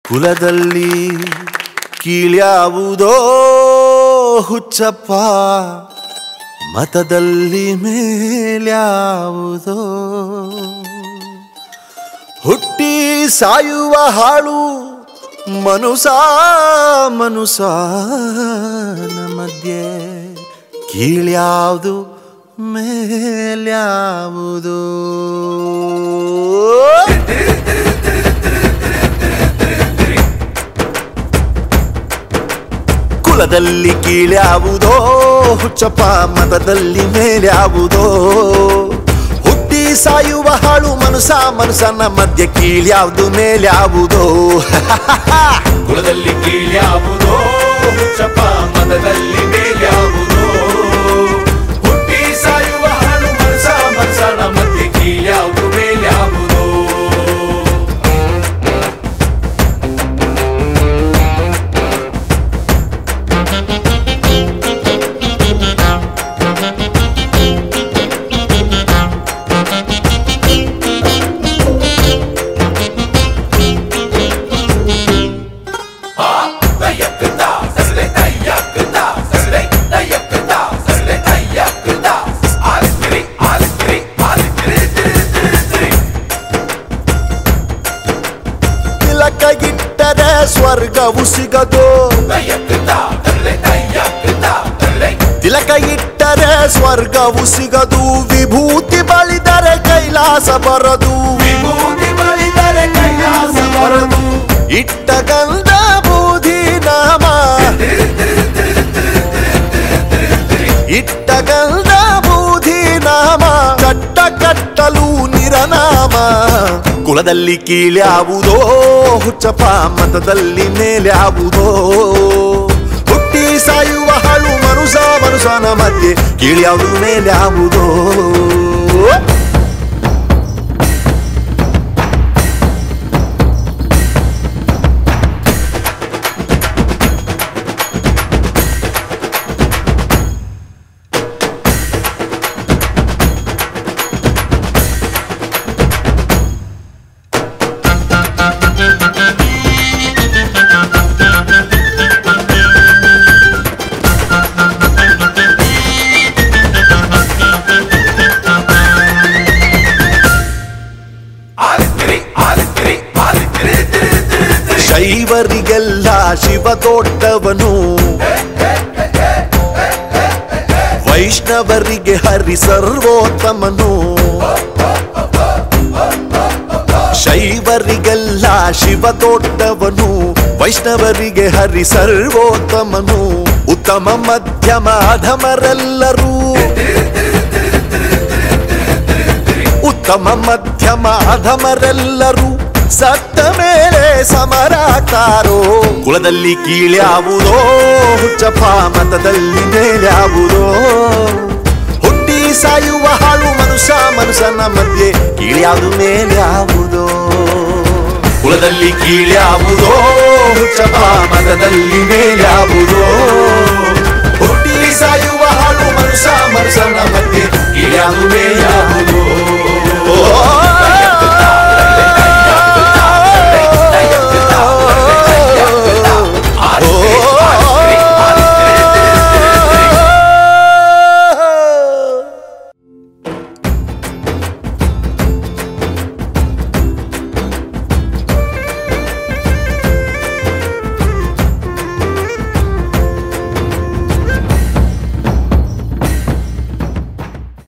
ಕುಲದಲ್ಲಿ ಕೀಳ್ಯಾವುದೋ ಹುಚ್ಚಪ್ಪ ಮತದಲ್ಲಿ ಮೇಲ್ಯಾವುದೋ ಹುಟ್ಟಿ ಸಾಯುವ ಹಾಳು ಮನುಸ ಮನುಸ ಮಧ್ಯೆ ಕೀಳ್ಯಾವುದು ಮೇಲ್ಯಾವುದು ಕುಲದಲ್ಲಿ ಕೀಳ್ಯಾವುದೋ ಹುಚ್ಚಪ್ಪ ಮತದಲ್ಲಿ ಮೇಲ್ಯಾವುದೋ ಹುಟ್ಟಿ ಸಾಯುವ ಹಾಳು ಮನುಸ ಮನುಸನ ಮಧ್ಯೆ ಕೀಳ್ಯಾವುದು ಮೇಲ್ಯಾವುದೋ ಕುಲದಲ್ಲಿ ಕೀಳ್ಯಾವುದೋ ಹುಚ್ಚಪ್ಪ ಮತದಲ್ಲಿ ಮೇಲ್ಯಾವುದೋ ಹುಟ್ಟಿ ಸಾಯುವ ಹಾಳು ಮನಸ ಮನಸನ ಮಧ್ಯೆ ಕೀಳ್ಯಾವುದು ಮೇಲ್ಯಾವುದೋ ತಿಲಕ ಇಟ್ಟರೆ ಸ್ವರ್ಗವು ಸಿಗದು ತಿಲಕ ಇಟ್ಟರೆ ಸ್ವರ್ಗವು ಸಿಗದು ವಿಭೂತಿ ಬಳಿದರೆ ಕೈಲಾಸ ಬರದು ವಿಭೂತಿ ಬಳಿದರೆ ಕೈಲಾಸ ಬರದು ಇಟ್ಟ ಗಂಧ ಬೂದಿ ನಾಮ ಇಟ್ಟ ಗಂಧ ಬೂದಿ ನಾಮ ಚಟ್ಟ ಕಟ್ಟಲು ನಿರನಾಮ ಕುಲದಲ್ಲಿ ಕೀಳ್ಯಾವುದೋ ಹುಚ್ಚಪ್ಪ ಮತದಲ್ಲಿ ಮೇಲ್ಯಾವುದೋ ಹುಟ್ಟಿ ಸಾಯುವ ಹಾಳು ಮನುಸ ಮನುಸನ ಮಧ್ಯೆ ಕೀಳ್ಯಾವುದು ಮೇಲ್ಯಾವುದೋ ಶೈವರಿಗೆಲ್ಲ ಶಿವ ದೊಡ್ಡವನು ವೈಷ್ಣವರಿಗೆ ಹರಿ ಸರ್ವೋತ್ತಮನು ಶೈವರಿಗೆಲ್ಲ ಶಿವ ದೊಡ್ಡವನು ವೈಷ್ಣವರಿಗೆ ಹರಿ ಸರ್ವೋತ್ತಮನು ಉತ್ತಮ ಮಧ್ಯಮ ಅಧಮರೆಲ್ಲರೂ ಉತ್ತಮ ಮಧ್ಯಮ ಅಧಮರೆಲ್ಲರೂ ಸತ್ತ ಮೇಲೆ ಸಮರಾಗ್ತಾರೋ ಕುಲದಲ್ಲಿ ಕೀಳ್ಯಾವುದೋ ಹುಚ್ಚಪ್ಪ ಮತದಲ್ಲಿ ಮೇಲ್ಯಾವುದೋ ಹುಟ್ಟಿ ಸಾಯುವ ಹಾಳು ಮನುಷ್ಯ ಮನುಷ್ಯನ ಮಧ್ಯೆ ಕೀಳ್ಯಾವುದು ಮೇಲ್ಯಾವುದೋ ಕುಲದಲ್ಲಿ ಕೀಳ್ಯಾವುದೋ ಹುಚ್ಚಪ್ಪ ಮತದಲ್ಲಿ ಮೇಲ್ಯಾವುದೋ ಹುಟ್ಟಿ ಸಾಯುವ ಹಾಳು ಮನುಷ್ಯ ಮನುಷ್ಯನ ಮಧ್ಯೆ ಕೀಳ್ಯಾವುದು ಮೇಲ್ಯಾವುದೋ